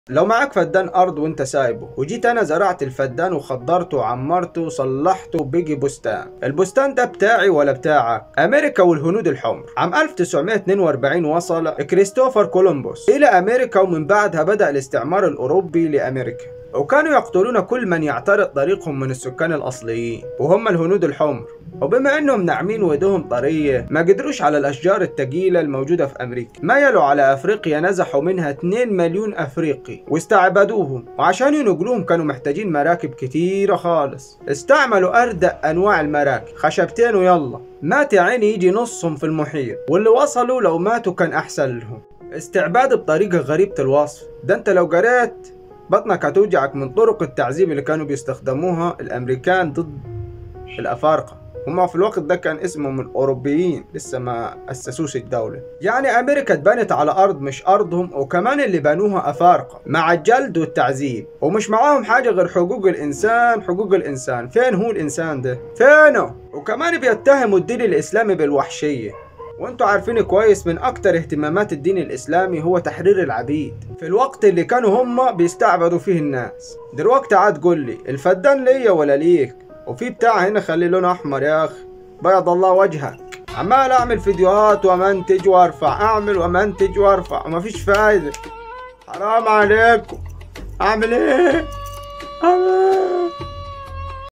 لو معاك فدان أرض وأنت سايبه وجيت أنا زرعت الفدان وخضرته وعمرته وصلحته وبقي بستان البستان ده بتاعي ولا بتاعك أمريكا والهنود الحمر عام 1942 وصل كريستوفر كولومبوس إلى أمريكا ومن بعدها بدأ الاستعمار الأوروبي لأمريكا وكانوا يقتلون كل من يعترض طريقهم من السكان الأصليين وهم الهنود الحمر وبما انهم ناعمين وايدهم طريه ما قدروش على الاشجار الثقيله الموجوده في امريكا ميلوا على افريقيا نزحوا منها 2 مليون افريقي واستعبدوهم وعشان ينقلوهم كانوا محتاجين مراكب كتيره خالص استعملوا اردأ انواع المراكب خشبتين ويلا مات يا عيني يجي نصهم في المحيط واللي وصلوا لو ماتوا كان احسن لهم استعباد بطريقه غريبه الوصف ده انت لو قريت بطنك هتوجعك من طرق التعذيب اللي كانوا بيستخدموها الامريكان ضد الافارقه هما في الوقت ده كان اسمهم الأوروبيين لسه ما أسسوش الدولة يعني أمريكا اتبنت على أرض مش أرضهم وكمان اللي بنوها أفارقة مع الجلد والتعذيب ومش معاهم حاجة غير حقوق الإنسان حقوق الإنسان فين هو الإنسان ده فينه وكمان بيتهموا الدين الإسلامي بالوحشية وانتوا عارفين كويس من اكتر اهتمامات الدين الاسلامي هو تحرير العبيد في الوقت اللي كانوا هم بيستعبدوا فيه الناس دلوقتي عاد قول لي الفدان ليا ولا ليك وفي بتاع هنا خلي لونه احمر يا اخي بيض الله وجهك عمال اعمل فيديوهات ومنتج وارفع اعمل ومنتج وارفع ومفيش فايدة حرام عليكم اعمل ايه أعمل